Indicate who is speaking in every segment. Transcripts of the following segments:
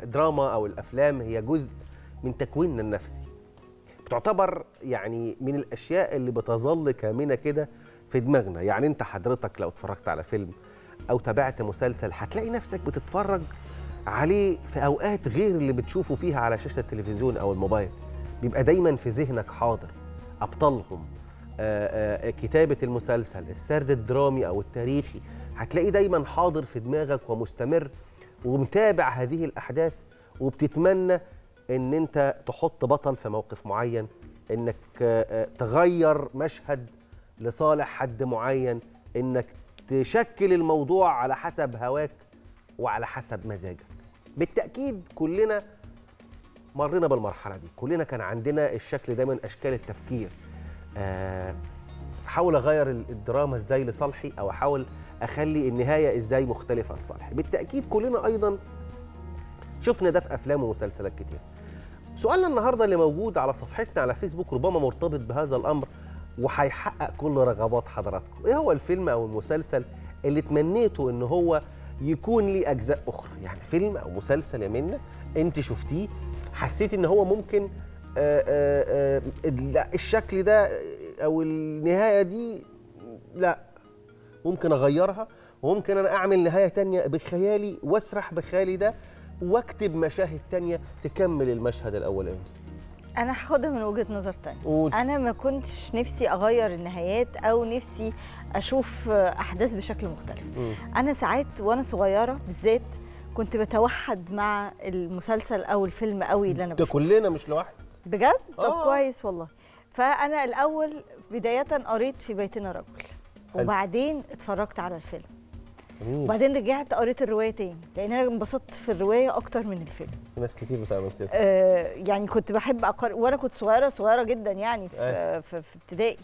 Speaker 1: الدراما او الافلام هي جزء من تكويننا النفسي بتعتبر يعني من الاشياء اللي بتظل كامنه كده في دماغنا يعني انت حضرتك لو اتفرجت على فيلم او تابعت مسلسل هتلاقي نفسك بتتفرج عليه في اوقات غير اللي بتشوفه فيها على شاشه التلفزيون او الموبايل بيبقى دايما في ذهنك حاضر ابطالهم آآ آآ كتابه المسلسل السرد الدرامي او التاريخي هتلاقيه دايما حاضر في دماغك ومستمر ومتابع هذه الاحداث وبتتمنى ان انت تحط بطل في موقف معين انك تغير مشهد لصالح حد معين انك تشكل الموضوع على حسب هواك وعلى حسب مزاجك بالتاكيد كلنا مرينا بالمرحله دي كلنا كان عندنا الشكل ده من اشكال التفكير أه احاول اغير الدراما ازاي لصالحي او احاول اخلي النهايه ازاي مختلفه لصالحي بالتاكيد كلنا ايضا شفنا ده في افلام ومسلسلات كتير سؤالنا النهارده اللي موجود على صفحتنا على فيسبوك ربما مرتبط بهذا الامر وهيحقق كل رغبات حضراتكم ايه هو الفيلم او المسلسل اللي تمنيته ان هو يكون ليه اجزاء اخرى يعني فيلم او مسلسل يا منى انت شفتيه حسيت ان هو ممكن آآ آآ لا الشكل ده او النهايه دي لا ممكن اغيرها وممكن انا اعمل نهايه تانية بخيالي واسرح بخيالي ده واكتب مشاهد تانية تكمل المشهد الاولاني
Speaker 2: انا هاخدها من وجهه نظر تانية
Speaker 1: قول.
Speaker 2: انا ما كنتش نفسي اغير النهايات او نفسي اشوف احداث بشكل مختلف
Speaker 1: مم.
Speaker 2: انا ساعات وانا صغيره بالذات كنت بتوحد مع المسلسل او الفيلم قوي اللي انا
Speaker 1: ده
Speaker 2: بشوفه
Speaker 1: كلنا مش لوحدك
Speaker 2: بجد طب
Speaker 1: آه.
Speaker 2: كويس والله فانا الاول بدايه قريت في بيتنا رجل
Speaker 1: حلو.
Speaker 2: وبعدين اتفرجت على الفيلم
Speaker 1: جميل
Speaker 2: وبعدين رجعت قريت الروايه تاني لان انا انبسطت في الروايه اكتر من الفيلم
Speaker 1: في ناس كتير بتعمل كده
Speaker 2: آه، يعني كنت بحب أقر... وانا كنت صغيره صغيره جدا يعني في
Speaker 1: أيوة.
Speaker 2: في, في ابتدائي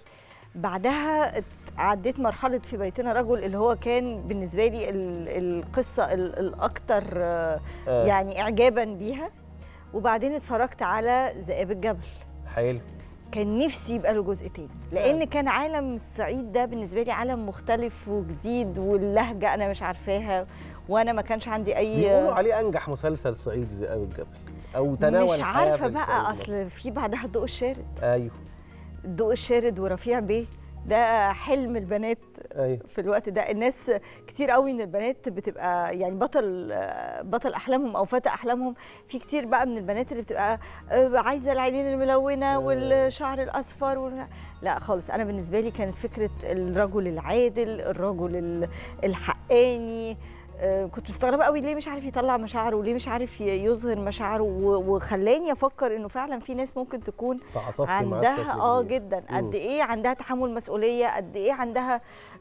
Speaker 2: بعدها ات- عديت مرحله في بيتنا رجل اللي هو كان بالنسبه لي ال- القصه ال- الاكثر آه،
Speaker 1: آه.
Speaker 2: يعني اعجابا بيها وبعدين اتفرجت على ذئاب الجبل
Speaker 1: حلو
Speaker 2: كان نفسي يبقى له جزء تاني لان كان عالم الصعيد ده بالنسبه لي عالم مختلف وجديد واللهجه انا مش عارفاها وانا ما كانش عندي اي
Speaker 1: بيقولوا عليه انجح مسلسل صعيدي ذئاب الجبل او تناول
Speaker 2: مش
Speaker 1: الحياة
Speaker 2: عارفه
Speaker 1: في
Speaker 2: بقى
Speaker 1: الصعيد المصري.
Speaker 2: اصل في بعدها الضوء الشارد
Speaker 1: ايوه
Speaker 2: الضوء الشارد ورفيع بيه ده حلم البنات
Speaker 1: ايوه
Speaker 2: في الوقت ده الناس كتير قوي من البنات بتبقى يعني بطل بطل احلامهم او فتى احلامهم في كتير بقى من البنات اللي بتبقى آه، عايزه العينين الملونه والشعر الاصفر وال... لا خالص انا بالنسبه لي كانت فكره الرجل العادل الرجل ال- الحقاني آه، كنت مستغربه قوي ليه مش عارف يطلع مشاعره وليه مش عارف ي- يظهر مشاعره و- وخلاني افكر انه فعلا في ناس ممكن تكون
Speaker 1: تعاطفت معاه بشكل
Speaker 2: عندها اه
Speaker 1: كبير.
Speaker 2: جدا
Speaker 1: مم.
Speaker 2: قد ايه عندها تحمل مسؤوليه قد ايه عندها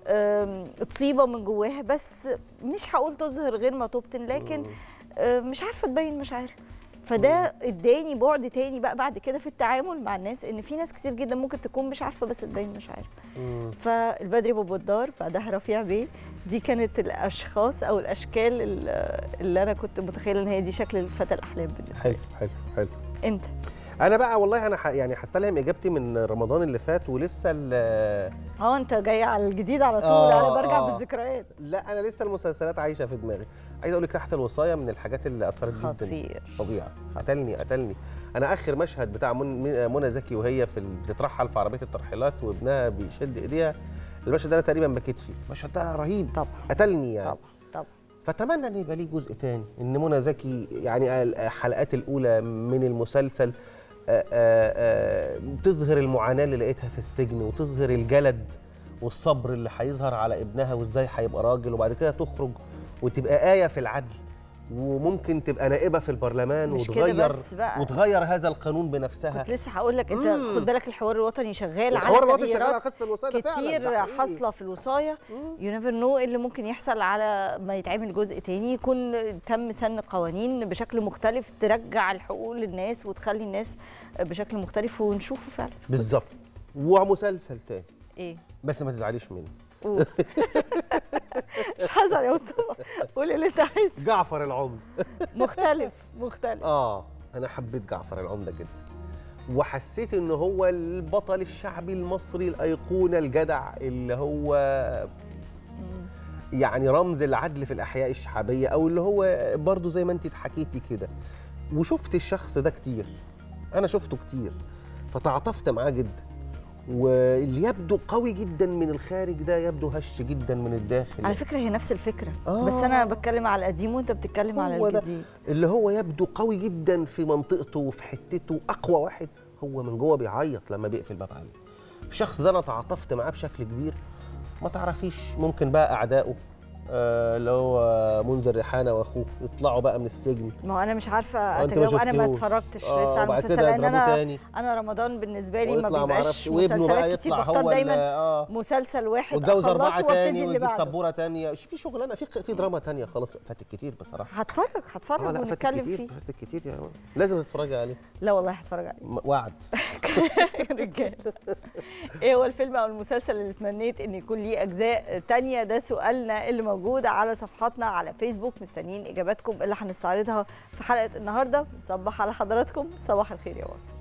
Speaker 2: آم، طيبه من جواها بس مش هقول تظهر غير ما تبطن لكن آه، مش عارفه تبين مشاعرها فده اداني بعد تاني بقى بعد كده في التعامل مع الناس ان في ناس كتير جدا ممكن تكون مش عارفه بس تبين مشاعرها
Speaker 1: مم.
Speaker 2: فالبدري ابو الدار بعدها رفيع بيه دي كانت الاشخاص او الاشكال ال- اللي انا كنت متخيله ان هي دي شكل الفتى الاحلام بالنسبه
Speaker 1: حلو
Speaker 2: لي
Speaker 1: حلو حلو
Speaker 2: انت
Speaker 1: انا بقى والله انا ح... يعني هستلهم اجابتي من رمضان اللي فات ولسه ال...
Speaker 2: اه انت جاي على الجديد على طول
Speaker 1: آه،
Speaker 2: انا برجع
Speaker 1: آه.
Speaker 2: بالذكريات
Speaker 1: لا انا لسه المسلسلات عايشه في دماغي عايز اقول لك تحت الوصايه من الحاجات اللي اثرت جدا
Speaker 2: خطير
Speaker 1: فظيعه قتلني قتلني انا اخر مشهد بتاع من- منى زكي وهي في ال- بتترحل في عربيه الترحيلات وابنها بيشد ايديها المشهد ده انا تقريبا بكيت فيه المشهد ده رهيب
Speaker 2: طبعا
Speaker 1: قتلني يعني
Speaker 2: طبعا طبعا
Speaker 1: فاتمنى ان يبقى ليه جزء تاني ان منى زكي يعني الحلقات الاولى من المسلسل آه، آه، آه، تظهر المعاناه اللي لقيتها في السجن وتظهر الجلد والصبر اللي هيظهر على ابنها وازاي هيبقى راجل وبعد كده تخرج وتبقى ايه في العدل وممكن تبقى نائبه في البرلمان
Speaker 2: مش كده
Speaker 1: وتغير
Speaker 2: بس بقى.
Speaker 1: وتغير هذا القانون بنفسها
Speaker 2: كنت لسه هقول لك انت
Speaker 1: مم.
Speaker 2: خد بالك الحوار الوطني شغال
Speaker 1: الحوار
Speaker 2: على
Speaker 1: الوطني شغال على
Speaker 2: تغييرات
Speaker 1: قصه الوصايه ده فعلا،
Speaker 2: كتير
Speaker 1: ده حقيقي.
Speaker 2: حاصله في الوصايه يو نيفر نو اللي ممكن يحصل على ما يتعمل جزء تاني يكون تم سن قوانين بشكل مختلف ترجع الحقوق للناس وتخلي الناس بشكل مختلف ونشوفه فعلا
Speaker 1: بالظبط ومسلسل تاني
Speaker 2: ايه
Speaker 1: بس ما تزعليش مني
Speaker 2: قول مش حذر يا مصطفى قول اللي انت عايزه
Speaker 1: جعفر العمدة
Speaker 2: مختلف مختلف
Speaker 1: اه انا حبيت جعفر العمدة جدا وحسيت ان هو البطل الشعبي المصري الايقونه الجدع اللي هو يعني رمز العدل في الاحياء الشعبيه او اللي هو برضو زي ما انت حكيتي كده وشفت الشخص ده كتير انا شفته كتير فتعاطفت معاه جدا واللي يبدو قوي جدا من الخارج ده يبدو هش جدا من الداخل
Speaker 2: على فكره هي نفس الفكره
Speaker 1: آه.
Speaker 2: بس انا بتكلم على القديم وانت بتتكلم على
Speaker 1: هو ده.
Speaker 2: الجديد
Speaker 1: اللي هو يبدو قوي جدا في منطقته وفي حتته اقوى واحد هو من جوه بيعيط لما بيقفل باب عليه الشخص ده انا تعاطفت معاه بشكل كبير ما تعرفيش ممكن بقى اعدائه آه، اللي هو منذر ريحانه واخوه يطلعوا بقى من السجن
Speaker 2: ما هو انا مش عارفه
Speaker 1: آه، أنت ما
Speaker 2: اتجاوب انا ما
Speaker 1: شفتهوش.
Speaker 2: اتفرجتش
Speaker 1: آه،
Speaker 2: لسه على
Speaker 1: وبعد
Speaker 2: المسلسل
Speaker 1: كده
Speaker 2: لان
Speaker 1: يضربوه
Speaker 2: انا
Speaker 1: تاني.
Speaker 2: انا رمضان بالنسبه لي ما
Speaker 1: ويطلع
Speaker 2: بيبقاش
Speaker 1: معرفش وابنه بقى
Speaker 2: مسلسلات كتير
Speaker 1: يطلع
Speaker 2: بختار
Speaker 1: هو ال-
Speaker 2: دايما
Speaker 1: اه
Speaker 2: مسلسل واحد
Speaker 1: واتجوز اربعه
Speaker 2: أخلصه وابتدي
Speaker 1: تاني
Speaker 2: اللي
Speaker 1: ويجيب
Speaker 2: بعده.
Speaker 1: سبوره تانيه في شغلانه في في دراما تانيه خلاص فاتت كتير بصراحه
Speaker 2: هتفرج هتفرج
Speaker 1: اه لا فاتت
Speaker 2: ونتكلم
Speaker 1: كتير
Speaker 2: فيه
Speaker 1: فاتت كتير يا لازم تتفرجي عليه
Speaker 2: لا والله هتفرج عليه
Speaker 1: م- وعد
Speaker 2: رجال ايه هو الفيلم او المسلسل اللي تمنيت ان يكون ليه اجزاء تانية ده سؤالنا اللي موجود على صفحاتنا على فيسبوك مستنيين اجاباتكم اللي هنستعرضها في حلقه النهارده نصبح على حضراتكم صباح الخير يا واصل